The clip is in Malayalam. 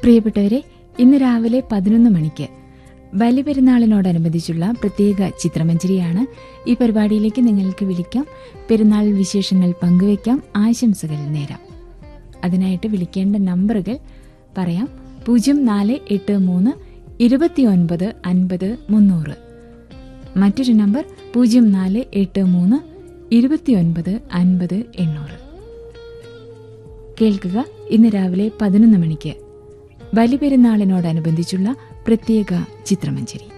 പ്രിയപ്പെട്ടവരെ ഇന്ന് രാവിലെ പതിനൊന്ന് മണിക്ക് ബലിപെരുന്നാളിനോടനുബന്ധിച്ചുള്ള പ്രത്യേക ചിത്രമഞ്ജരിയാണ് ഈ പരിപാടിയിലേക്ക് നിങ്ങൾക്ക് വിളിക്കാം പെരുന്നാൾ വിശേഷങ്ങൾ പങ്കുവയ്ക്കാം ആശംസകൾ നേരാം അതിനായിട്ട് വിളിക്കേണ്ട നമ്പറുകൾ പറയാം പൂജ്യം നാല് എട്ട് മൂന്ന് ഇരുപത്തിയൊൻപത് അൻപത് മുന്നൂറ് മറ്റൊരു നമ്പർ പൂജ്യം നാല് എട്ട് മൂന്ന് ഇരുപത്തിയൊൻപത് അൻപത് എണ്ണൂറ് കേൾക്കുക ഇന്ന് രാവിലെ പതിനൊന്ന് മണിക്ക് ബലിപെരുന്നാളിനോടനുബന്ധിച്ചുള്ള പ്രത്യേക ചിത്രമഞ്ജരി